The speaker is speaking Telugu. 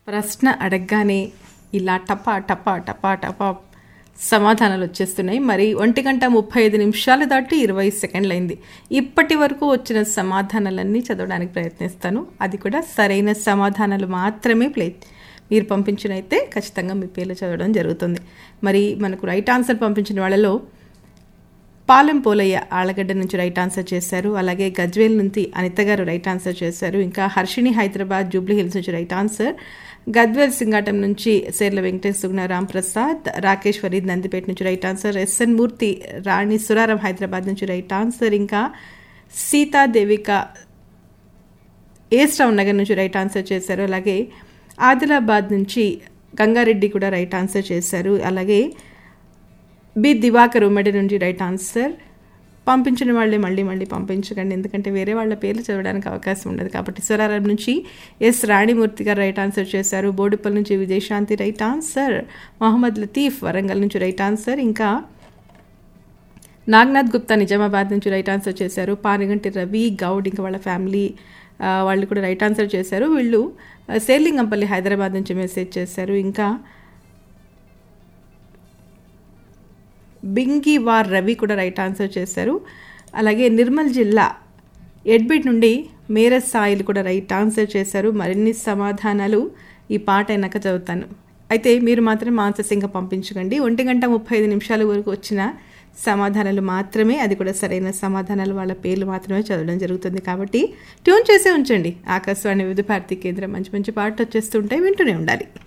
ప్రశ్న అడగగానే ఇలా టపా టపా టపా టపా సమాధానాలు వచ్చేస్తున్నాయి మరి ఒంటి గంట ముప్పై ఐదు నిమిషాలు దాటి ఇరవై సెకండ్లు అయింది ఇప్పటి వరకు వచ్చిన సమాధానాలన్నీ చదవడానికి ప్రయత్నిస్తాను అది కూడా సరైన సమాధానాలు మాత్రమే ప్లే మీరు పంపించినైతే ఖచ్చితంగా మీ పేర్లు చదవడం జరుగుతుంది మరి మనకు రైట్ ఆన్సర్ పంపించిన వాళ్ళలో పాలెం పోలయ్య ఆళ్ళగడ్డ నుంచి రైట్ ఆన్సర్ చేశారు అలాగే గజ్వేల్ నుంచి అనిత గారు రైట్ ఆన్సర్ చేశారు ఇంకా హర్షిణి హైదరాబాద్ జూబ్లీ హిల్స్ నుంచి రైట్ ఆన్సర్ గద్వేల్ సింగాటం నుంచి సేర్ల వెంకటేష్ సుగ్న రాంప్రసాద్ రాకేష్ ఫరీద్ నందిపేట నుంచి right answer SN Murthy Rani Suraram Hyderabad నుంచి రైట్ ఆన్సర్ ఇంకా సీతాదేవిక ఏస్ టౌన్ నగర్ నుంచి రైట్ ఆన్సర్ చేశారు అలాగే ఆదిలాబాద్ నుంచి గంగారెడ్డి కూడా రైట్ ఆన్సర్ చేశారు అలాగే బి దివాకర్ ఉమ్మడి నుంచి రైట్ ఆన్సర్ పంపించిన వాళ్ళే మళ్ళీ మళ్ళీ పంపించకండి ఎందుకంటే వేరే వాళ్ళ పేర్లు చదవడానికి అవకాశం ఉండదు కాబట్టి స్వరారం నుంచి ఎస్ రాణిమూర్తి గారు రైట్ ఆన్సర్ చేశారు బోడుపల్ నుంచి విజయశాంతి రైట్ ఆన్సర్ మొహమ్మద్ లతీఫ్ వరంగల్ నుంచి రైట్ ఆన్సర్ ఇంకా నాగనాథ్ గుప్తా నిజామాబాద్ నుంచి రైట్ ఆన్సర్ చేశారు పానిగంటి రవి గౌడ్ ఇంకా వాళ్ళ ఫ్యామిలీ ఆ, వాళ్ళు కూడా రైట్ ఆన్సర్ చేశారు వీళ్ళు ఆ, సేలింగంపల్లి హైదరాబాద్ నుంచి మెసేజ్ చేశారు ఇంకా బింగివార్ రవి కూడా రైట్ ఆన్సర్ చేశారు అలాగే నిర్మల్ జిల్లా ఎడ్బిట్ నుండి మేరస్ సాయిల్ కూడా రైట్ ఆన్సర్ చేశారు మరిన్ని సమాధానాలు ఈ పాట అయినాక చదువుతాను అయితే మీరు మాత్రం ఆన్సర్స్ ఇంకా పంపించకండి ఒంటి గంట ముప్పై ఐదు నిమిషాల వరకు వచ్చిన సమాధానాలు మాత్రమే అది కూడా సరైన సమాధానాలు వాళ్ళ పేర్లు మాత్రమే చదవడం జరుగుతుంది కాబట్టి ట్యూన్ చేసే ఉంచండి ఆకాశవాణి వివిధ భారతి కేంద్రం మంచి మంచి పాటలు వచ్చేస్తుంటాయి వింటూనే ఉండాలి